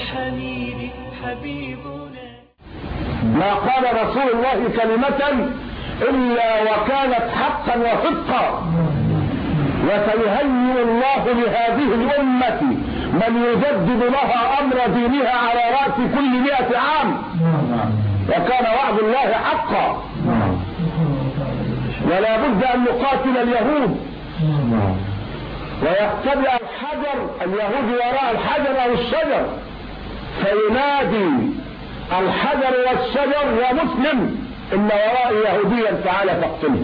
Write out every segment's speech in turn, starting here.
الحميد حبيبنا ما قال رسول الله كلمة إلا وكانت حقا وصدقا وسيهيئ الله لهذه الأمة من يجدد لها أمر دينها على رأس كل مئة عام وكان وعد الله حقا ولا بد أن نقاتل اليهود ويختبئ الحجر اليهود وراء الحجر أو الشجر فينادي الحجر والشجر يا مسلم إن ورائي يهوديا تعالى فاقتله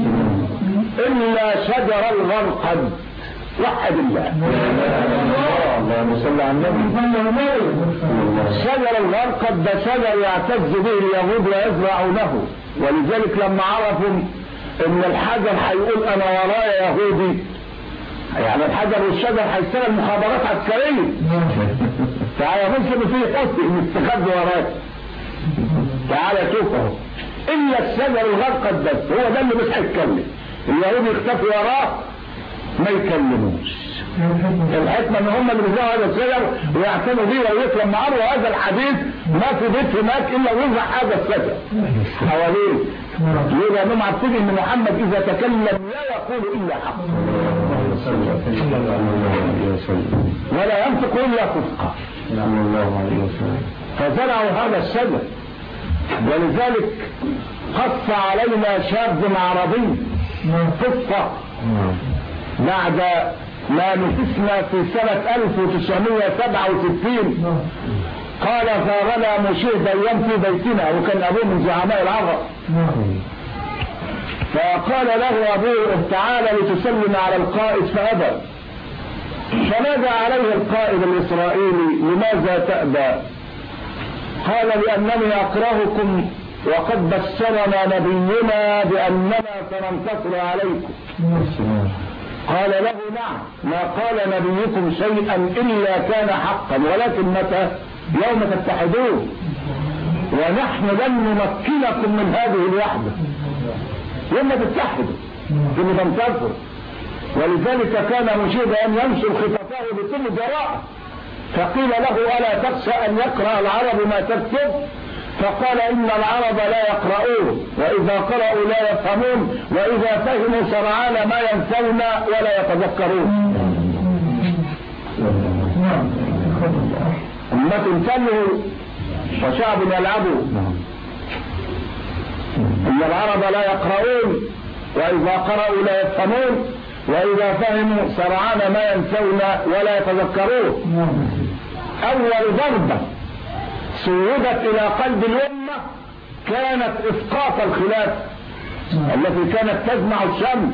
إلا شجر الغرقد وحد الله اللهم صل على النبي شجر الغرقد ده شجر يعتز به اليهود ويزرعونه ولذلك لما عرفوا ان الحجر هيقول انا ورايا يهودي يعني الحجر والشجر هيشتغل مخابرات عسكريه تعالى مسلم فيه حسن مستخد وراك تعالى شوف اهو الا الشجر الغرقد بس هو ده اللي مش هيتكلم اليهود يختفي وراه ما يكلموش الحكمة ان هم اللي بيزرعوا هذا الشجر ويعتنوا بيه ويسلم معاه وهذا الحديث ما في بيت هناك الا ويزرع هذا الشجر حواليه ليه لانهم عارفين ان محمد اذا تكلم لا يقول الا حق ولا ينطق الا صدقا فزرعوا هذا الشجر ولذلك قص علينا شاب عربي قصة بعد ما نفسنا في سنة 1967 قال زارنا مشير ديان في بيتنا وكان ابوه من زعماء العرب فقال له ابوه تعالى لتسلم على القائد فابى فنادى عليه القائد الاسرائيلي لماذا تأبى قال لانني اكرهكم وقد بشرنا نبينا باننا سننتصر عليكم قال له نعم ما قال نبيكم شيئا الا كان حقا ولكن متى يوم تتحدون ونحن لن نمكنكم من هذه الوحدة يوم تتحدوا ثم تنتصروا ولذلك كان مشير ان ينشر خططه بكل جراءة فقيل له الا تخشى ان يقرأ العرب ما تكتب فقال ان العرب لا يقرؤون واذا قرأوا لا يفهمون واذا فهموا سرعان ما ينسون ولا يتذكرون أمة تنه وشعب يلعبوا إن العرب لا يقرؤون وإذا قرأوا لا يفهمون وإذا فهموا سرعان ما ينسون ولا يتذكرون أول ضربة سودت إلى قلب الأمة كانت إسقاط الخلافة التي كانت تجمع الشمل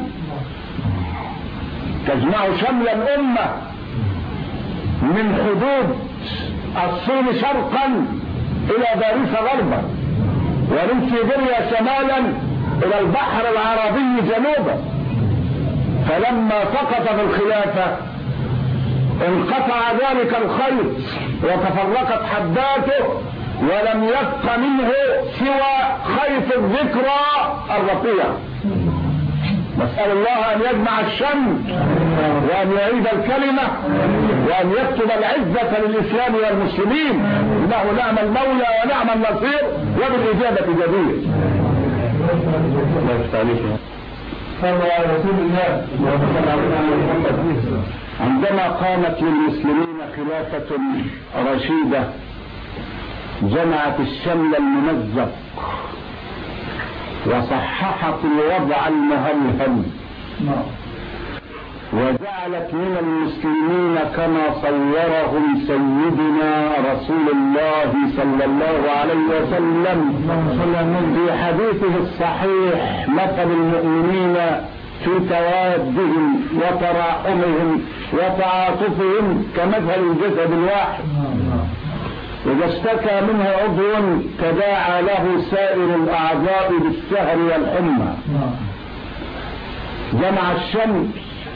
تجمع شمل الأمة من حدود الصين شرقا إلى باريس غربا ومن سيبيريا شمالا إلى البحر العربي جنوبا فلما سقط في الخلافة انقطع ذلك الخيط وتفرقت حداته ولم يبق منه سوى خيط الذكرى الرفيع نسأل الله أن يجمع الشمل وأن يعيد الكلمة وأن يكتب العزة للإسلام والمسلمين إنه نعم المولى ونعم النصير وبالإجابة جدير صلى على رسول الله عندما قامت للمسلمين خلافة رشيدة جمعت الشمل الممزق وصححت الوضع المهلهل وجعلت من المسلمين كما صورهم سيدنا رسول الله صلى الله عليه وسلم في حديثه الصحيح مثل المؤمنين في توادهم وتراحمهم وتعاطفهم كمثل الجسد الواحد إذا اشتكى منه عضو تداعى له سائر الأعضاء بالسهر والحمى جمع الشمس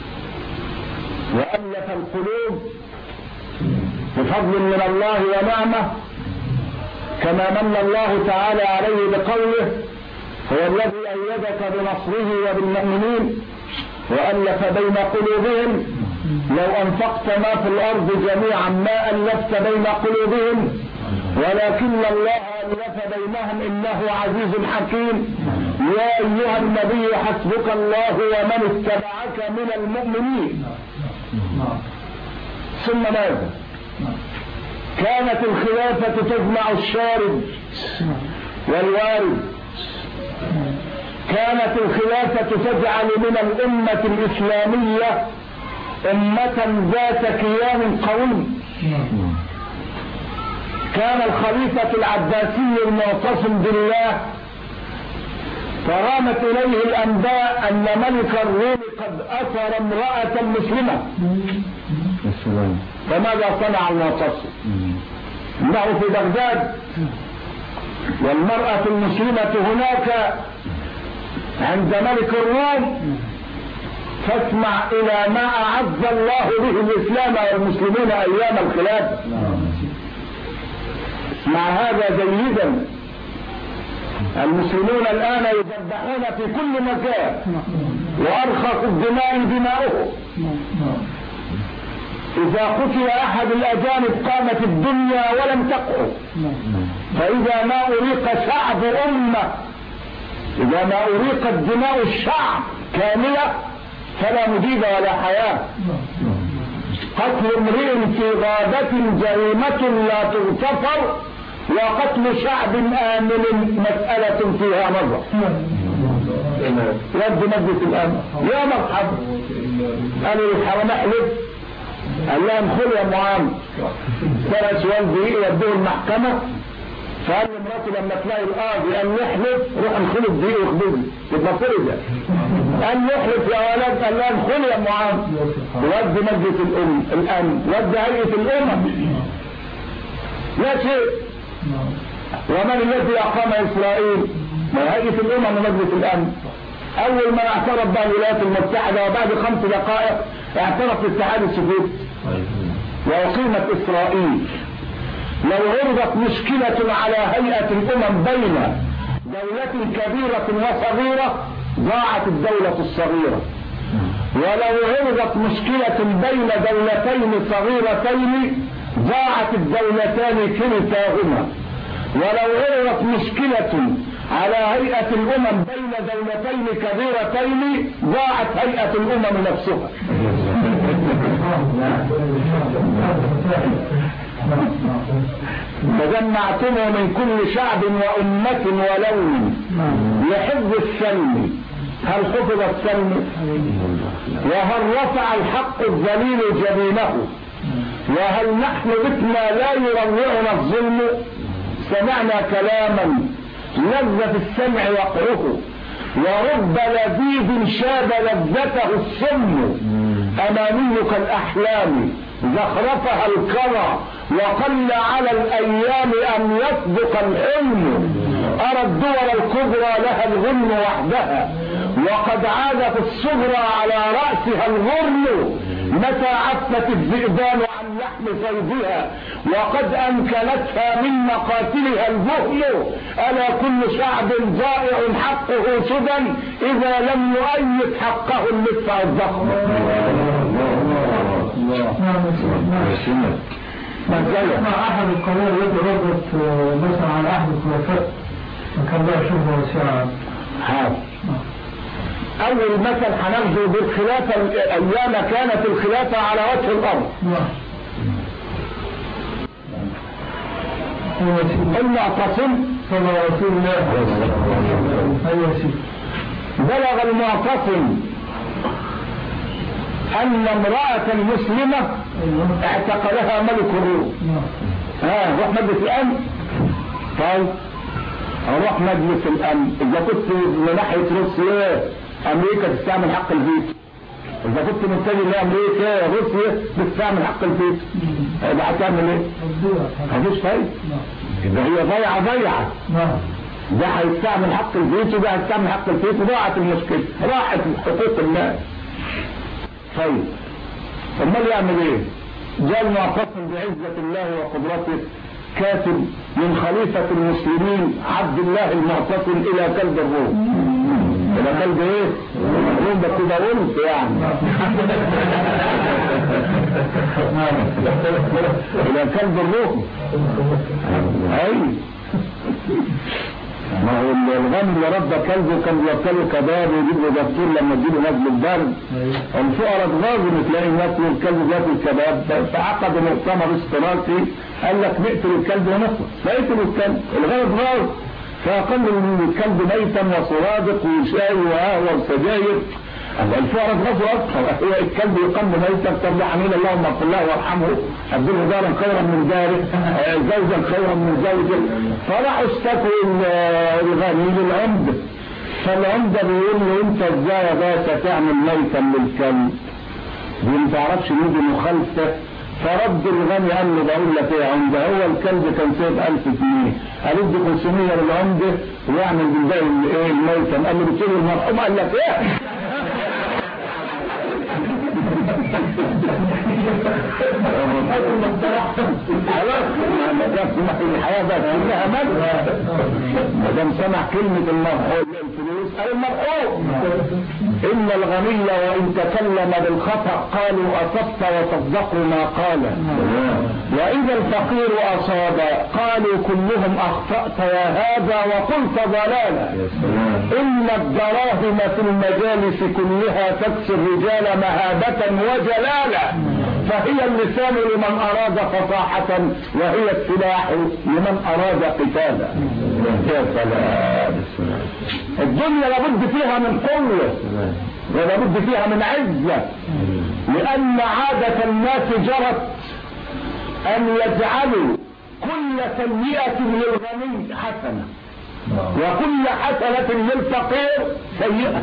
وألف القلوب بفضل من الله ونعمة كما من الله تعالى عليه بقوله هو الذي أيدك بنصره وبالمؤمنين وألف بين قلوبهم لو أنفقت ما في الأرض جميعا ما ألفت بين قلوبهم ولكن الله ألف بينهم إنه عزيز حكيم يا أيها النبي حسبك الله ومن اتبعك من المؤمنين ثم ماذا كانت الخلافة تجمع الشارد والوارد كانت الخلافة تجعل من الأمة الإسلامية أمة ذات كيان قوي كان الخليفة العباسي المعتصم بالله فرامت إليه الأنباء أن ملك الروم قد أثر امرأة مسلمة فماذا صنع المعتصم إنه في بغداد والمرأة المسلمة هناك عند ملك الروم فاسمع إلى ما أعز الله به الإسلام والمسلمين أيام الخلافة اسمع هذا جيدا المسلمون الآن يذبحون في كل مكان وأرخص الدماء دماؤهم إذا قتل أحد الأجانب قامت الدنيا ولم تقعد فإذا ما أريق شعب أمة إذا ما أريقت دماء الشعب كاملة فلا مجيب ولا حياة قتل امرئ في غابة جريمة لا تغتفر وقتل شعب آمن مسألة فيها نظر رد مجلس الأمن يا مرحبا قالوا للحرم احلف قال لهم خذ يا معاذ ثلاث والدي يودوه المحكمة فقال لمراته لما تلاقي القاضي قال يحلف روح انخلف دي واخبزني يبقى فرجة قال يحلف يا ولد قال لهم خذ يا معاذ ودي مجلس الأم الأمن ودي هيئة الأمم لا شيء ومن الذي أقام إسرائيل ما هيئة الأمم ومجلس الأمن أول ما اعترف بها الولايات المتحدة وبعد خمس دقائق اعترف الاتحاد السوفيتي وأقيمت إسرائيل لو عرضت مشكلة على هيئة الأمم بين دولة كبيرة وصغيرة ضاعت الدولة الصغيرة ولو عرضت مشكلة بين دولتين صغيرتين ضاعت الدولتان كلتاهما ولو عرضت مشكلة على هيئة الأمم بين دولتين كبيرتين ضاعت هيئة الأمم نفسها فجمعتم من كل شعب وأمة ولون لحفظ السلم هل حفظ السلم وهل رفع الحق الذليل جبينه وهل نحن بتنا لا يروعنا الظلم سمعنا كلاما لذة السمع وقعه ورب لذيذ شاب لذته السم أماني كالأحلام زخرفها الكرى وقل على الأيام أن يصدق الحلم أرى الدول الكبرى لها الغن وحدها وقد عادت الصغرى على رأسها الغرن متى عفت الذئبان عن لحم صيدها وقد أمكنتها من مقاتلها البهل ألا كل شعب ضائع حقه سدى إذا لم يؤيد حقه المدفع الضخم مع احد القضايا التي ردت مثلا على احد الخلفاء وكان لها شبهه واسعه هذا أول مثل هناخده بالخلافة أيام كانت الخلافة على وجه الأرض المعتصم صلى رسول الله ايوه سيدي بلغ المعتصم أن امرأة مسلمة اعتقلها ملك الروم ها روح مجلس الأمن طيب اروح مجلس الأمن إذا كنت من ناحية روسيا أمريكا تستعمل حق الفيتو إذا كنت متجه لأمريكا روسيا بتستعمل حق الفيتو يبقى هتعمل إيه؟ مفيش فايدة يبقى هي ضيعة ضيعة نعم ده هيستعمل حق الفيتو ده هيستعمل حق الفيتو ضاعت المشكلة راحت حقوق الناس طيب امال يعمل ايه جاء المعتصم بعزة الله وقدرته كاتب من خليفة المسلمين عبد الله المعتصم الى كلب الروم ده كلب ايه؟ يقول ده كده قلت يعني ده كلب الروح اي ما هو الغني اللي ربى كلبه كان بياكله كباب ويجيب له دكتور لما تجيله نزل البرد الفقراء اتغاظوا تلاقي الناس والكلب بياكل كباب فعقدوا مؤتمر اشتراكي قال لك نقتل الكلب ونخلص فقتلوا الكلب الغني اتغاظ فقالوا الكلب ميتا وسرادق وشاي وقهوه وسجاير الفقراء اتغاظوا اكثر هو الكلب يقام ميتا طب حميد اللهم اغفر له وارحمه ابدله دارا خيرا من داره آه، زوجا خيرا من زوجه فراحوا اشتكوا ال- الغني للعمده فالعمده بيقول له انت ازاي يا باشا تعمل ميتا للكلب دي ما تعرفش يجي مخالفه فرد الغني قال له بقول لك ايه يا عمده هو الكلب كان سايب 1000 جنيه قال ادي 500 للعمده ويعمل بالباقي الايه الميتم قال له بتجيب المرحوم قال لك ايه خلاص ما دام سمح الحياه بقت كلها مجد ما دام سمع كلمه المرحوم الفلوس قال المرحوم ان الغني وان تكلم بالخطا قالوا اصبت وصدقوا ما قال واذا الفقير اصاب قالوا كلهم اخطات يا هذا وقلت ضلالا ان الدراهم في المجالس كلها تكسي الرجال مهابه وجلالا فهي اللسان لمن اراد فصاحه وهي السلاح لمن اراد قتالا يا سلام الدنيا لابد فيها من قوه ولابد فيها من عزه لان عاده الناس جرت ان يجعلوا كل سيئه للغني حسنه وكل حسنه للفقير سيئه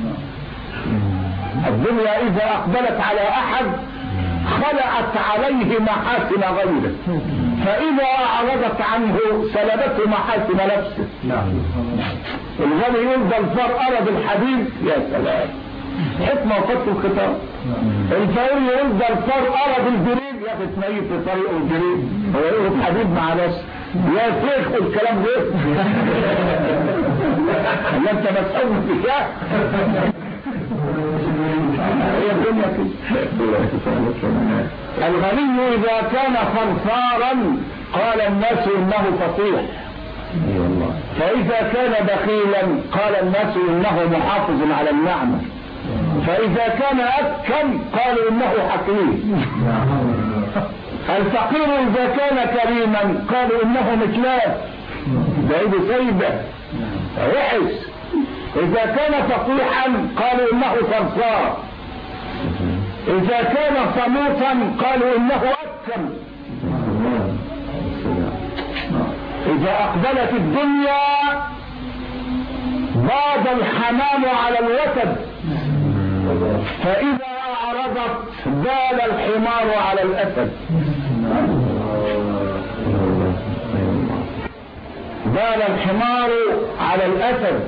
الدنيا اذا اقبلت على احد خلعت عليه محاسن غيره فاذا اعرضت عنه سلبته محاسن نفسه الغني يفضل فار ارض الحديد يا سلام حكمه وقت الخطاب الفقير يفضل فار ارض الجريد يا اخي تميت في طريقه الجريد هو يقول حديد مع نفسه يا شيخ الكلام ده ولا انت مسؤول في شيء هي الدنيا كده الغني اذا كان صرصارا قال الناس انه فصيح فاذا كان بخيلا قال الناس انه محافظ على النعمه فاذا كان اكم قالوا انه حكيم الفقير اذا كان كريما قالوا انه مكلاف بعيد سيبه وحش اذا كان فصيحا قالوا انه صرصار اذا كان صموتا قالوا انه اكم اذا اقبلت الدنيا باد الحمام على الوتد فاذا اعرضت بال الحمار على الاسد بال الحمار على الاسد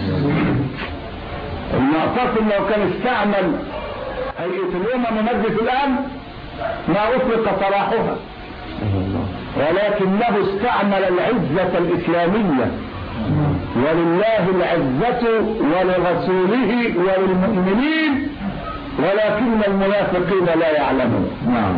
المعتصم لو كان استعمل هيئة الأمم مجلس الأمن ما أطلق سراحها ولكنه استعمل العزة الإسلامية ولله العزة ولرسوله وللمؤمنين ولكن المنافقين لا يعلمون نعم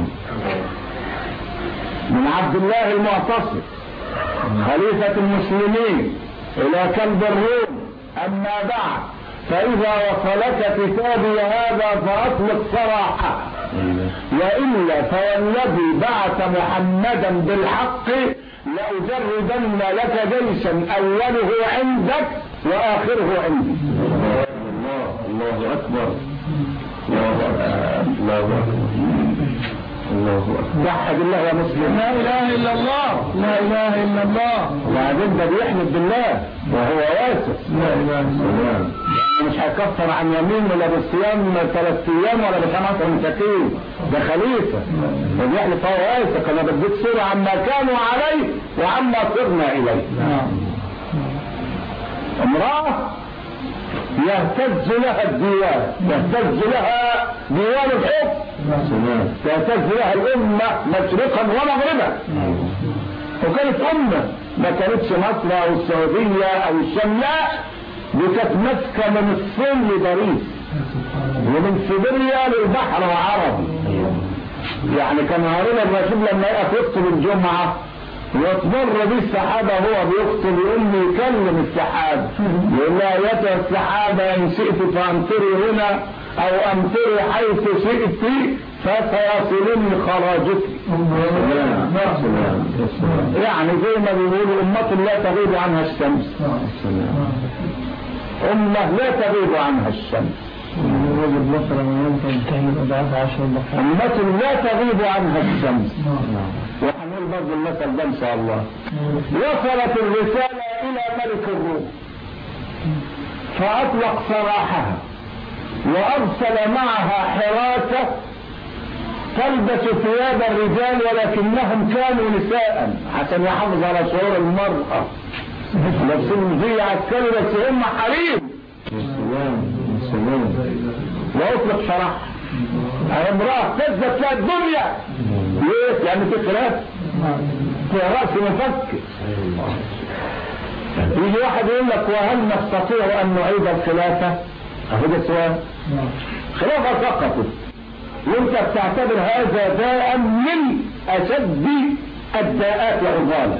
من عبد الله المعتصم خليفة المسلمين إلى كلب الروم أما بعد فإذا وصلك كتابي هذا فأطلق سراحه وإلا فوالذي بعث محمدا بالحق لأجردن لك جيشا أوله عندك وآخره عندي الله الله أكبر الله أكبر الله أكبر الله أكبر وحد الله يا مسلم لا إله إلا الله لا إله إلا الله وبعدين ده بيحمد بالله وهو واثق لا إله إلا الله مش هيكفر عن يمين ولا بالصيام ثلاث ايام ولا بخمس مساكين ده خليفه وبيحلف هو واثق انا بديك صوره عما كانوا عليه وعما صرنا اليه امراه يهتز لها الديوان يهتز لها ديوان الحكم تهتز لها الامه مشرقا ومغربا وكانت امه ما كانتش مصر او السعوديه او الشام لا دي كانت ماسكه من الصين لباريس ومن سيبيريا للبحر العربي يعني كان هارون الرشيد لما يقف يخطب الجمعه وتمر بيه السحابه وهو بيخطب يقول لي يكلم السحابه يقول لها ايتها السحابه ان شئت فامطري هنا او امطري حيث شئت فسيصلني خراجك يعني زي ما بيقولوا أمة لا تغيب عنها الشمس أمة لا تغيب عنها الشمس وجد مثلا ينتهي بأضعاف عشر دقائق أمة لا تغيب عنها الشمس وهنقول برضه المثل ده إن شاء الله وصلت الرسالة إلى ملك الروم فأطلق سراحها وأرسل معها حراسة تلبس ثياب الرجال ولكنهم كانوا نساء عشان يحافظ على شعور المرأة لابسين زي عسكري بس هم حريم وأطلق سراحها امرأة تثبت لها الدنيا ليه؟ يعني في خلاف في رأس مفكر يجي واحد يقول لك وهل نستطيع أن نعيد الخلافة؟ أهو ده سؤال خلافة سقطت وانت بتعتبر هذا داء من أشد الداءات عضالا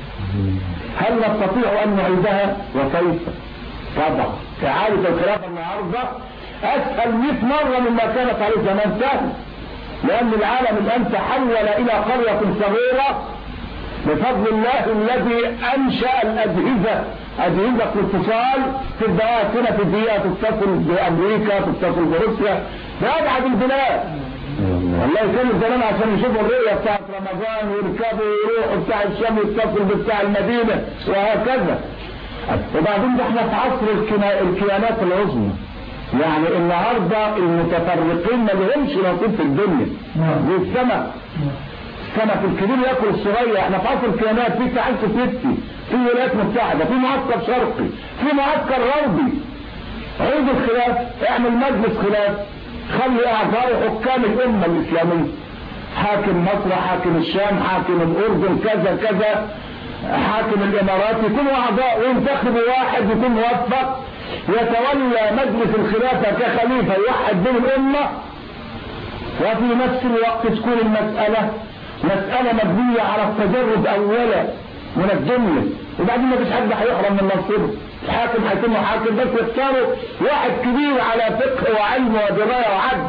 هل نستطيع أن نعيدها وكيف؟ طبعا إعادة الخلافة النهارده أسهل 100 مرة مما كانت عليه زمان سهل لأن العالم الآن تحول إلى قرية صغيرة بفضل الله الذي أنشأ الأجهزة أجهزة الاتصال في الدقائق هنا في الدقيقة تتصل بأمريكا تتصل بروسيا بأبعد البلاد والله كانوا زمان عشان يشوفوا الرؤية بتاعت رمضان ويركبوا ويروحوا بتاع الشام يتصل بتاع المدينة وهكذا وبعدين ده احنا في عصر الكنا- الكيانات العظمى يعني النهارده المتفرقين ما لهمش نصيب في الدنيا زي السمك السمك الكبير ياكل الصغير احنا في عصر الكيانات في اتحاد سوفيتي في ولايات متحده في معسكر شرقي في معسكر غربي عيد الخلاف اعمل مجلس خلاف خلي اعضاء حكام الامه الاسلاميه حاكم مصر حاكم الشام حاكم الاردن كذا كذا حاكم الامارات يكونوا اعضاء وينتخبوا واحد يكون موفق يتولى مجلس الخلافه كخليفه يوحد بين الامه وفي نفس الوقت تكون المساله مساله مبنيه على التجرد اولا من الدنيا وبعدين ما فيش حد هيحرم من منصبه الحاكم هيكون حاكم بس يختاروا واحد كبير على فقه وعلم ودرايه وعدل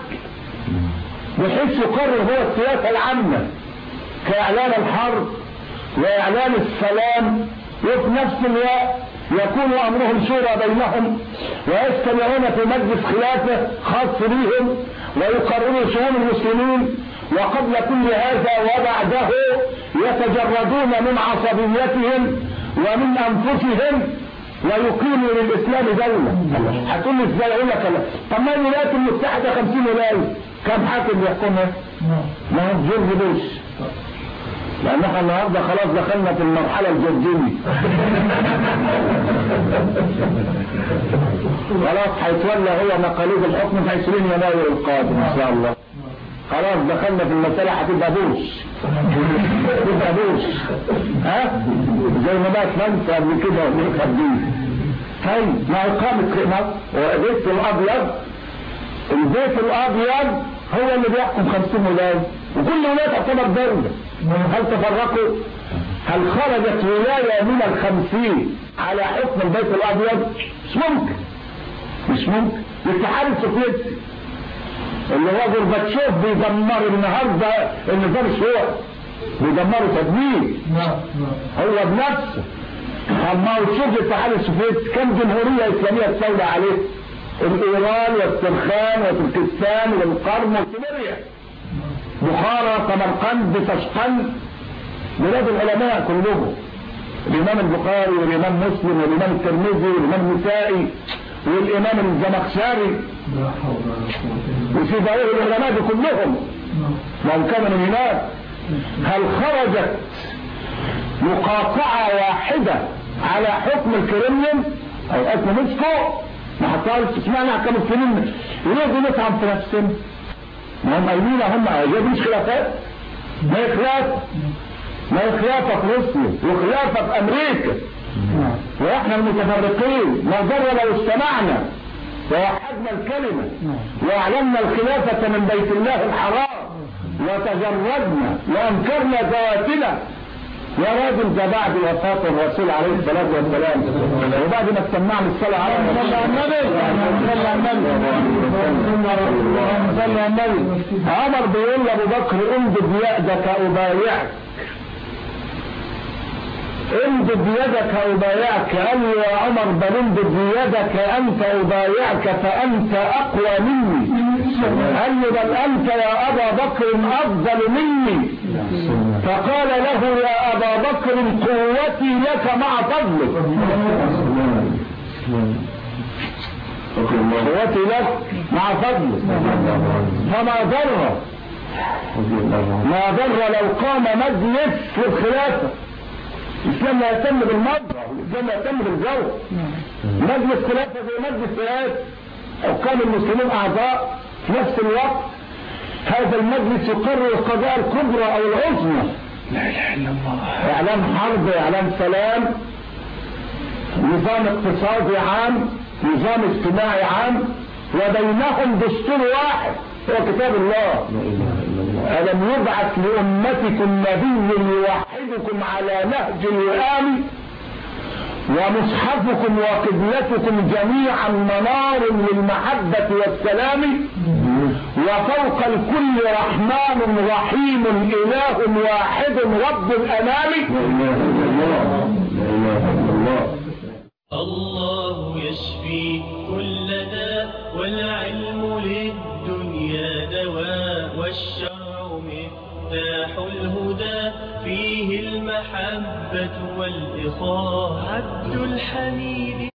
بحيث يقرر هو السياسه العامه كاعلان الحرب واعلان السلام وفي نفس الوقت يكون امرهم شورى بينهم ويجتمعون في مجلس خلافه خاص بهم ويقرروا شؤون المسلمين وقبل كل هذا وبعده يتجردون من عصبيتهم ومن انفسهم ويقيموا للاسلام دوله هتقول لي ازاي اقول لك لا طب ما الولايات المتحده 50 ولايه كم حاكم يحكمها؟ ما هو جورج بوش لان احنا النهارده خلاص دخلنا في المرحله الجديه خلاص هيتولى هو مقاليد الحكم في 20 يناير القادم ان شاء الله خلاص دخلنا في المسألة هتبقى بوش تبقى بوش ها زي ما بقى فرنسا قبل كده والخبيث طيب مع إقامة البيت الأبيض البيت الأبيض هو اللي بيحكم 50 ولاية وكل ولاية تعتبر دولة هل تفرقوا؟ هل خرجت ولاية من الخمسين على حكم البيت الأبيض؟ مش ممكن مش ممكن الاتحاد السوفيتي اللي هو غورباتشوف بيدمر النهارده النظام الشيوعي بيدمره تدمير هو بنفسه اما تشوف الاتحاد السوفيتي كم جمهوريه اسلاميه تستولى عليه الايران والسرخان وتركستان والقرم وسيبيريا بخارى سمرقند سشقند بلاد العلماء كلهم الامام البخاري والامام مسلم والامام الترمذي والامام النسائي والامام الزمخشري وسيبويه العلماء دي كلهم لو كانوا من هناك هل خرجت مقاطعة واحدة على حكم الكرملين او اسم موسكو ما حصلش اسمعنا كانوا السنين ليه نفهم في نفسنا ما هم قايلين هم هي مش خلافات ما هي خلافة ما هي خلافة في روسيا وخلافة في امريكا واحنا المتفرقين ما ضر لو استمعنا ووحدنا الكلمة واعلنا الخلافة من بيت الله الحرام وتجردنا وانكرنا ذواتنا يا راجل ده بعد وفاة الرسول عليه الصلاة والسلام وبعد ما استمعنا الصلاة على النبي صلى على النبي صلى على النبي عمر بيقول لأبو بكر امدد يدك أبايعك امدد يدك أبايعك قال له يا عمر بل امدد يدك أنت أبايعك فأنت أقوى مني قال له بل أنت يا أبا بكر أفضل مني فقال له يا أبا بكر قوتي لك مع فضلك قوتي لك مع فضلك فما ضر ما ضر لو قام مجلس في الخلافة الإسلام لا يهتم بالمظهر الإسلام يهتم بالجو مجلس خلافة زي مجلس رئاسة حكام المسلمين أعضاء في نفس الوقت هذا المجلس يقرر القضايا الكبرى أو العظمى لا إله إلا الله إعلام حرب إعلام سلام نظام اقتصادي عام نظام اجتماعي عام وبينهم دستور واحد هو كتاب الله ألم يبعث لأمتكم نبي يوحدكم على نهج الوئام ومصحفكم وقبلتكم جميعا منار للمحبة والسلام وفوق الكل رحمن رحيم إله واحد رب الأنام الله يشفي كل داء والعلم للدنيا دواء والشرع مفتاح الهدى فيه المحبة والإخاء عبد الحميد